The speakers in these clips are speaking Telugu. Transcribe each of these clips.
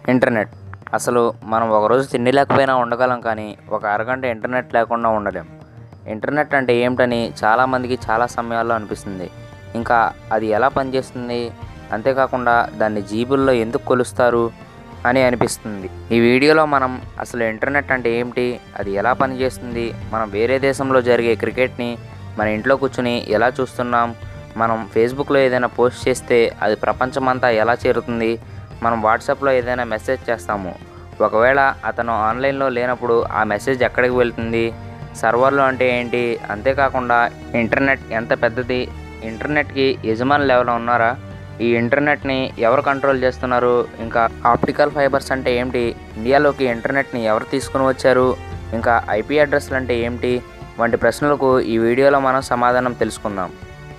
ఇంటర్నెట్ అసలు మనం ఒకరోజు తిండి లేకపోయినా ఉండగలం కానీ ఒక అరగంట ఇంటర్నెట్ లేకుండా ఉండలేం ఇంటర్నెట్ అంటే ఏమిటని చాలామందికి చాలా సమయాల్లో అనిపిస్తుంది ఇంకా అది ఎలా పనిచేస్తుంది అంతేకాకుండా దాన్ని జీబుల్లో ఎందుకు కొలుస్తారు అని అనిపిస్తుంది ఈ వీడియోలో మనం అసలు ఇంటర్నెట్ అంటే ఏమిటి అది ఎలా పనిచేస్తుంది మనం వేరే దేశంలో జరిగే క్రికెట్ని మన ఇంట్లో కూర్చుని ఎలా చూస్తున్నాం మనం ఫేస్బుక్లో ఏదైనా పోస్ట్ చేస్తే అది ప్రపంచమంతా ఎలా చేరుతుంది మనం వాట్సాప్లో ఏదైనా మెసేజ్ చేస్తాము ఒకవేళ అతను ఆన్లైన్లో లేనప్పుడు ఆ మెసేజ్ ఎక్కడికి వెళ్తుంది సర్వర్లు అంటే ఏంటి అంతేకాకుండా ఇంటర్నెట్ ఎంత పెద్దది ఇంటర్నెట్కి యజమానులు ఎవరైనా ఉన్నారా ఈ ఇంటర్నెట్ని ఎవరు కంట్రోల్ చేస్తున్నారు ఇంకా ఆప్టికల్ ఫైబర్స్ అంటే ఏమిటి ఇండియాలోకి ఇంటర్నెట్ని ఎవరు తీసుకుని వచ్చారు ఇంకా ఐపీ అడ్రస్లు అంటే ఏమిటి వంటి ప్రశ్నలకు ఈ వీడియోలో మనం సమాధానం తెలుసుకుందాం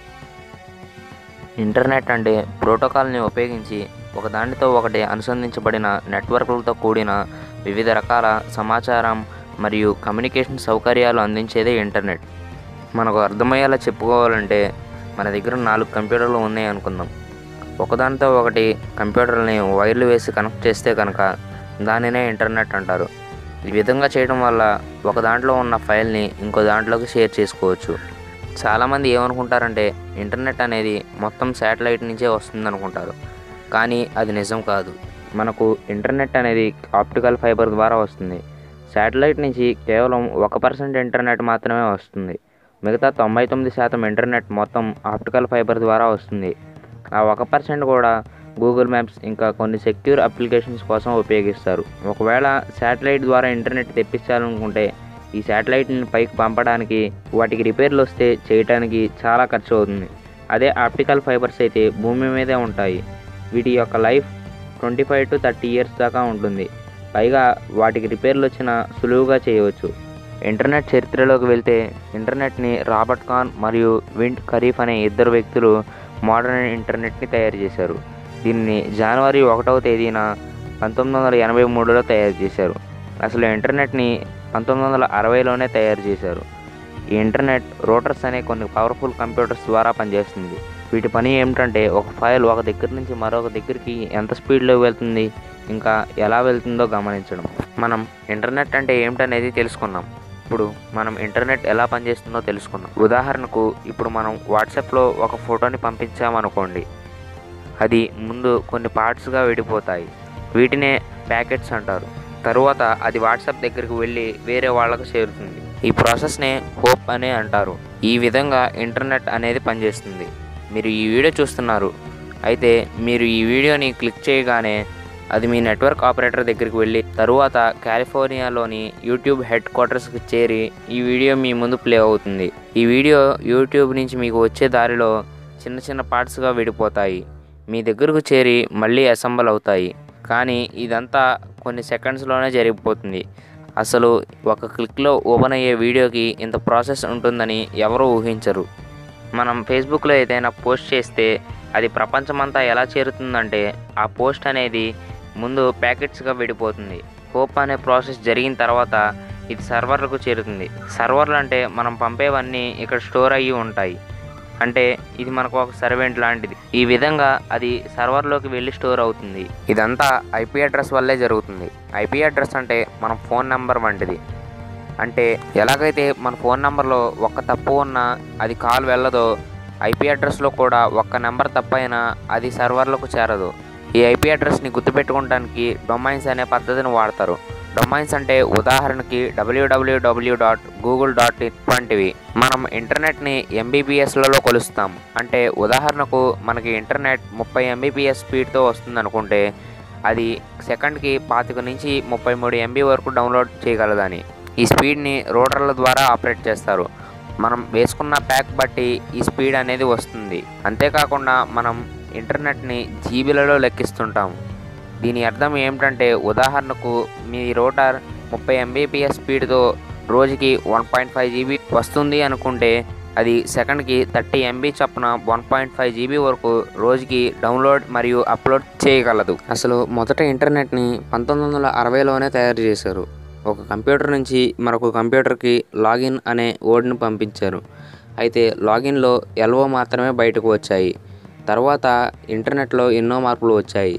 ఇంటర్నెట్ అంటే ప్రోటోకాల్ని ఉపయోగించి ఒకదానితో ఒకటి అనుసంధించబడిన నెట్వర్క్లతో కూడిన వివిధ రకాల సమాచారం మరియు కమ్యూనికేషన్ సౌకర్యాలు అందించేదే ఇంటర్నెట్ మనకు అర్థమయ్యేలా చెప్పుకోవాలంటే మన దగ్గర నాలుగు కంప్యూటర్లు ఉన్నాయి అనుకుందాం ఒకదానితో ఒకటి కంప్యూటర్ని వైర్లు వేసి కనెక్ట్ చేస్తే కనుక దానినే ఇంటర్నెట్ అంటారు ఈ విధంగా చేయడం వల్ల ఒక దాంట్లో ఉన్న ఫైల్ని ఇంకో దాంట్లోకి షేర్ చేసుకోవచ్చు చాలామంది ఏమనుకుంటారంటే ఇంటర్నెట్ అనేది మొత్తం శాటిలైట్ నుంచే వస్తుంది అనుకుంటారు కానీ అది నిజం కాదు మనకు ఇంటర్నెట్ అనేది ఆప్టికల్ ఫైబర్ ద్వారా వస్తుంది శాటిలైట్ నుంచి కేవలం ఒక పర్సెంట్ ఇంటర్నెట్ మాత్రమే వస్తుంది మిగతా తొంభై తొమ్మిది శాతం ఇంటర్నెట్ మొత్తం ఆప్టికల్ ఫైబర్ ద్వారా వస్తుంది ఆ ఒక పర్సెంట్ కూడా గూగుల్ మ్యాప్స్ ఇంకా కొన్ని సెక్యూర్ అప్లికేషన్స్ కోసం ఉపయోగిస్తారు ఒకవేళ శాటిలైట్ ద్వారా ఇంటర్నెట్ తెప్పించాలనుకుంటే ఈ శాటిలైట్ని పైకి పంపడానికి వాటికి రిపేర్లు వస్తే చేయడానికి చాలా ఖర్చు అవుతుంది అదే ఆప్టికల్ ఫైబర్స్ అయితే భూమి మీదే ఉంటాయి వీటి యొక్క life twenty five to thirty years దాకా ఉంటుంది పైగా వాటికి రిపేర్లు వచ్చినా సులువుగా చేయవచ్చు ఇంటర్నెట్ చరిత్రలోకి వెళ్తే ఇంటర్నెట్ని రాబర్ట్ ఖాన్ మరియు వింట్ ఖరీఫ్ అనే ఇద్దరు వ్యక్తులు మోడర్న్ ఇంటర్నెట్ని తయారు చేశారు దీన్ని జనవరి ఒకటవ తేదీన పంతొమ్మిది వందల ఎనభై మూడులో తయారు చేశారు అసలు ఇంటర్నెట్ని పంతొమ్మిది వందల అరవైలోనే తయారు చేశారు ఈ ఇంటర్నెట్ రోటర్స్ అనే కొన్ని పవర్ఫుల్ కంప్యూటర్స్ ద్వారా పనిచేస్తుంది వీటి పని ఏమిటంటే ఒక ఫైల్ ఒక దగ్గర నుంచి మరొక దగ్గరికి ఎంత స్పీడ్లో వెళ్తుంది ఇంకా ఎలా వెళ్తుందో గమనించడం మనం ఇంటర్నెట్ అంటే ఏమిటనేది తెలుసుకున్నాం ఇప్పుడు మనం ఇంటర్నెట్ ఎలా పనిచేస్తుందో తెలుసుకున్నాం ఉదాహరణకు ఇప్పుడు మనం వాట్సాప్లో ఒక ఫోటోని పంపించామనుకోండి అది ముందు కొన్ని పార్ట్స్గా విడిపోతాయి వీటినే ప్యాకెట్స్ అంటారు తరువాత అది వాట్సాప్ దగ్గరికి వెళ్ళి వేరే వాళ్ళకు చేరుతుంది ఈ ప్రాసెస్నే హోప్ అనే అంటారు ఈ విధంగా ఇంటర్నెట్ అనేది పనిచేస్తుంది మీరు ఈ వీడియో చూస్తున్నారు అయితే మీరు ఈ వీడియోని క్లిక్ చేయగానే అది మీ నెట్వర్క్ ఆపరేటర్ దగ్గరికి వెళ్ళి తరువాత కాలిఫోర్నియాలోని యూట్యూబ్ హెడ్ క్వార్టర్స్కి చేరి ఈ వీడియో మీ ముందు ప్లే అవుతుంది ఈ వీడియో యూట్యూబ్ నుంచి మీకు వచ్చే దారిలో చిన్న చిన్న పార్ట్స్గా విడిపోతాయి మీ దగ్గరకు చేరి మళ్ళీ అసెంబల్ అవుతాయి కానీ ఇదంతా కొన్ని సెకండ్స్లోనే జరిగిపోతుంది అసలు ఒక క్లిక్లో ఓపెన్ అయ్యే వీడియోకి ఇంత ప్రాసెస్ ఉంటుందని ఎవరూ ఊహించరు మనం ఫేస్బుక్లో ఏదైనా పోస్ట్ చేస్తే అది ప్రపంచమంతా ఎలా చేరుతుందంటే ఆ పోస్ట్ అనేది ముందు ప్యాకెట్స్గా విడిపోతుంది హోప్ అనే ప్రాసెస్ జరిగిన తర్వాత ఇది సర్వర్లకు చేరుతుంది సర్వర్లు అంటే మనం పంపేవన్నీ ఇక్కడ స్టోర్ అయ్యి ఉంటాయి అంటే ఇది మనకు ఒక సర్వెంట్ లాంటిది ఈ విధంగా అది సర్వర్లోకి వెళ్ళి స్టోర్ అవుతుంది ఇదంతా ఐపీ అడ్రస్ వల్లే జరుగుతుంది ఐపీ అడ్రస్ అంటే మన ఫోన్ నెంబర్ వంటిది అంటే ఎలాగైతే మన ఫోన్ నెంబర్లో ఒక్క తప్పు ఉన్నా అది కాల్ వెళ్ళదో ఐపీ అడ్రస్లో కూడా ఒక్క నెంబర్ తప్పైనా అది సర్వర్లకు చేరదు ఈ ఐపీ అడ్రస్ని గుర్తుపెట్టుకోవడానికి డొమైన్స్ అనే పద్ధతిని వాడతారు డొమైన్స్ అంటే ఉదాహరణకి WWW dot Google dot in వంటివి మనం ఇంటర్నెట్ని ఎంబీబీఎస్లలో కొలుస్తాం అంటే ఉదాహరణకు మనకి ఇంటర్నెట్ ముప్పై ఎంబీపీఎస్ స్పీడ్తో వస్తుంది అనుకుంటే అది సెకండ్కి పాతిక నుంచి ముప్పై మూడు ఎంబీ వరకు డౌన్లోడ్ చేయగలదని ఈ స్పీడ్ని రోటర్ల ద్వారా ఆపరేట్ చేస్తారు మనం వేసుకున్న ప్యాక్ బట్టి ఈ స్పీడ్ అనేది వస్తుంది అంతేకాకుండా మనం ఇంటర్నెట్ని జీబీలలో లెక్కిస్తుంటాము దీని అర్థం ఏమిటంటే ఉదాహరణకు మీ రోటర్ ముప్పై ఎంబీపీఎస్ స్పీడ్తో రోజుకి వన్ పాయింట్ ఫైవ్ జీబీ వస్తుంది అనుకుంటే అది సెకండ్కి థర్టీ ఎంబీ చొప్పున వన్ పాయింట్ ఫైవ్ జీబీ వరకు రోజుకి డౌన్లోడ్ మరియు అప్లోడ్ చేయగలదు అసలు మొదట ఇంటర్నెట్ని పంతొమ్మిది వందల అరవైలోనే తయారు చేశారు ఒక కంప్యూటర్ నుంచి మరొక కంప్యూటర్కి లాగిన్ అనే వర్డ్ని పంపించారు అయితే లాగిన్లో ఎల్ఓ మాత్రమే బయటకు వచ్చాయి తర్వాత ఇంటర్నెట్లో ఎన్నో మార్పులు వచ్చాయి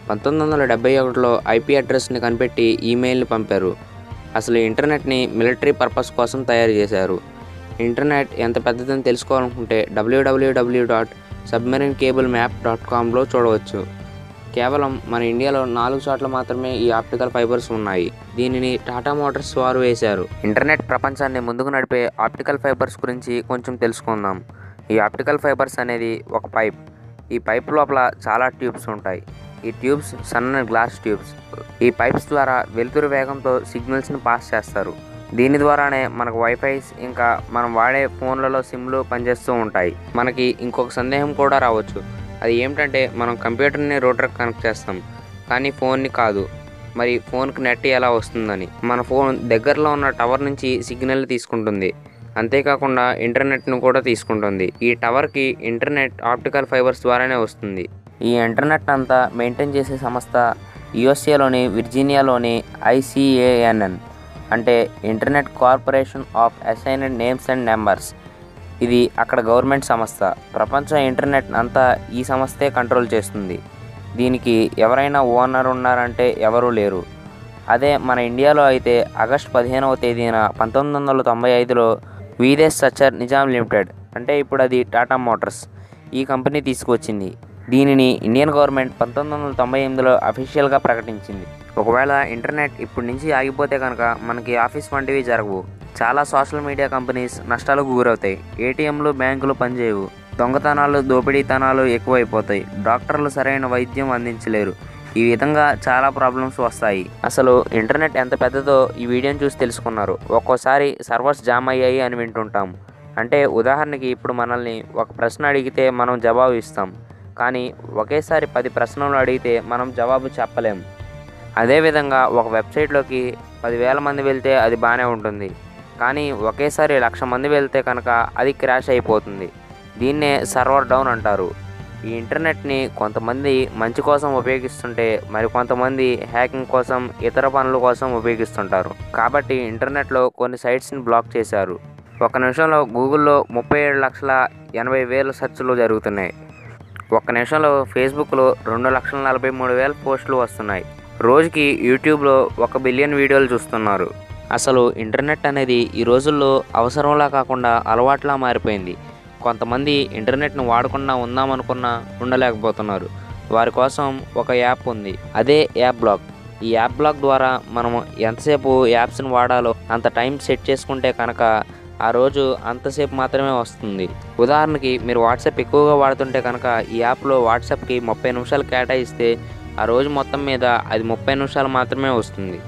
పంతొమ్మిది వందల డెబ్బై ఒకటిలో ఐపీ అడ్రస్ని కనిపెట్టి ఈమెయిల్ని పంపారు అసలు ఇంటర్నెట్ని మిలిటరీ పర్పస్ కోసం తయారు చేశారు ఇంటర్నెట్ ఎంత పెద్దదని తెలుసుకోవాలనుకుంటే WWW dot submarine cable map dot కామ్లో చూడవచ్చు కేవలం మన ఇండియాలో నాలుగు చోట్ల మాత్రమే ఈ ఆప్టికల్ ఫైబర్స్ ఉన్నాయి దీనిని టాటా మోటార్స్ వారు వేశారు ఇంటర్నెట్ ప్రపంచాన్ని ముందుకు నడిపే ఆప్టికల్ ఫైబర్స్ గురించి కొంచెం తెలుసుకుందాం ఈ ఆప్టికల్ ఫైబర్స్ అనేది ఒక పైప్ ఈ పైప్ లోపల చాలా ట్యూబ్స్ ఉంటాయి ఈ ట్యూబ్స్ సన్న గ్లాస్ ట్యూబ్స్ ఈ పైప్స్ ద్వారా వెలుతురు వేగంతో సిగ్నల్స్ని పాస్ చేస్తారు దీని ద్వారానే మనకు వైఫైస్ ఇంకా మనం వాడే ఫోన్లలో సిమ్లు పనిచేస్తూ ఉంటాయి మనకి ఇంకొక సందేహం కూడా రావచ్చు అది ఏమిటంటే మనం కంప్యూటర్ని రూటర్కి కనెక్ట్ చేస్తాం కానీ ఫోన్ని కాదు మరి ఫోన్కి నెట్ ఎలా వస్తుందని మన ఫోన్ దగ్గరలో ఉన్న టవర్ నుంచి సిగ్నల్ తీసుకుంటుంది అంతేకాకుండా ఇంటర్నెట్ను కూడా తీసుకుంటుంది ఈ టవర్కి ఇంటర్నెట్ ఆప్టికల్ ఫైబర్స్ ద్వారానే వస్తుంది ఈ ఇంటర్నెట్ అంతా మెయింటైన్ చేసే సంస్థ యుఎస్ఏలోని విర్జీనియాలోని ఐసిఏఎన్ఎన్ అంటే internet corporation of assigned names and numbers ఇది అక్కడ గవర్నమెంట్ సంస్థ ప్రపంచ ఇంటర్నెట్ అంతా ఈ సంస్థే కంట్రోల్ చేస్తుంది దీనికి ఎవరైనా ఓనర్ ఉన్నారంటే ఎవరూ లేరు అదే మన ఇండియాలో అయితే ఆగస్ట్ పదిహేనవ తేదీన పంతొమ్మిది వందల తొంభై ఐదులో వీదేశ్ సచ్చర్ నిజాం లిమిటెడ్ అంటే ఇప్పుడు అది టాటా మోటార్స్ ఈ కంపెనీ తీసుకువచ్చింది దీనిని ఇండియన్ గవర్నమెంట్ పంతొమ్మిది వందల తొంభై ఎనిమిదిలో అఫీషియల్గా ప్రకటించింది ఒకవేళ ఇంటర్నెట్ ఇప్పటి నుంచి ఆగిపోతే కనుక మనకి ఆఫీస్ వంటివి జరగవు చాలా సోషల్ మీడియా కంపెనీస్ నష్టాలకు గురవుతాయి ఏటీఎంలు బ్యాంకులు పనిచేయవు దొంగతనాలు దోపిడీతనాలు ఎక్కువైపోతాయి డాక్టర్లు సరైన వైద్యం అందించలేరు ఈ విధంగా చాలా ప్రాబ్లమ్స్ వస్తాయి అసలు ఇంటర్నెట్ ఎంత పెద్దదో ఈ వీడియోని చూసి తెలుసుకున్నారు ఒక్కోసారి సర్వర్స్ జామ్ అయ్యాయి అని వింటుంటాం అంటే ఉదాహరణకి ఇప్పుడు మనల్ని ఒక ప్రశ్న అడిగితే మనం జవాబు ఇస్తాం కానీ ఒకేసారి పది ప్రశ్నలు అడిగితే మనం జవాబు చెప్పలేం అదేవిధంగా ఒక వెబ్సైట్లోకి పదివేల మంది వెళ్తే అది బాగానే ఉంటుంది కానీ ఒకేసారి లక్ష మంది వెళ్తే కనుక అది క్రాష్ అయిపోతుంది దీన్నే సర్వర్ డౌన్ అంటారు ఈ ఇంటర్నెట్ని కొంతమంది మంచి కోసం ఉపయోగిస్తుంటే మరి కొంతమంది హ్యాకింగ్ కోసం ఇతర పనుల కోసం ఉపయోగిస్తుంటారు కాబట్టి ఇంటర్నెట్లో కొన్ని సైట్స్ని బ్లాక్ చేశారు ఒక నిమిషంలో గూగుల్లో ముప్పై ఏడు లక్షల ఎనభై వేల సెర్చ్లు జరుగుతున్నాయి ఒక్క నిమిషంలో ఫేస్బుక్లో రెండు లక్షల నలభై మూడు వేల పోస్టులు వస్తున్నాయి రోజుకి యూట్యూబ్లో ఒక బిలియన్ వీడియోలు చూస్తున్నారు అసలు ఇంటర్నెట్ అనేది ఈ రోజుల్లో అవసరంలా కాకుండా అలవాట్లా మారిపోయింది కొంతమంది ఇంటర్నెట్ను వాడకుండా ఉందామనుకున్నా ఉండలేకపోతున్నారు వారి కోసం ఒక యాప్ ఉంది అదే యాప్ బ్లాక్ ఈ యాప్ బ్లాక్ ద్వారా మనం ఎంతసేపు యాప్స్ని వాడాలో అంత టైం సెట్ చేసుకుంటే కనుక ఆ రోజు అంతసేపు మాత్రమే వస్తుంది ఉదాహరణకి మీరు వాట్సాప్ ఎక్కువగా వాడుతుంటే కనుక ఈ యాప్లో వాట్సాప్కి ముప్పై నిమిషాలు కేటాయిస్తే ఆ రోజు మొత్తం మీద అది ముప్పై నిమిషాలు మాత్రమే వస్తుంది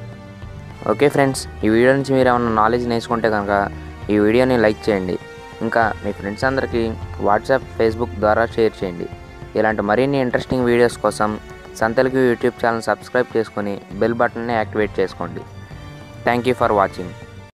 ఓకే ఫ్రెండ్స్ ఈ వీడియో నుంచి మీరు ఏమైనా నాలెడ్జ్ నేర్చుకుంటే కనుక ఈ వీడియోని లైక్ చేయండి ఇంకా మీ ఫ్రెండ్స్ అందరికీ వాట్సాప్ ఫేస్బుక్ ద్వారా షేర్ చేయండి ఇలాంటి మరిన్ని ఇంట్రెస్టింగ్ వీడియోస్ కోసం సంతలకు యూట్యూబ్ ఛానల్ సబ్స్క్రైబ్ చేసుకొని బెల్ బటన్ని యాక్టివేట్ చేసుకోండి థ్యాంక్ యూ ఫర్ వాచింగ్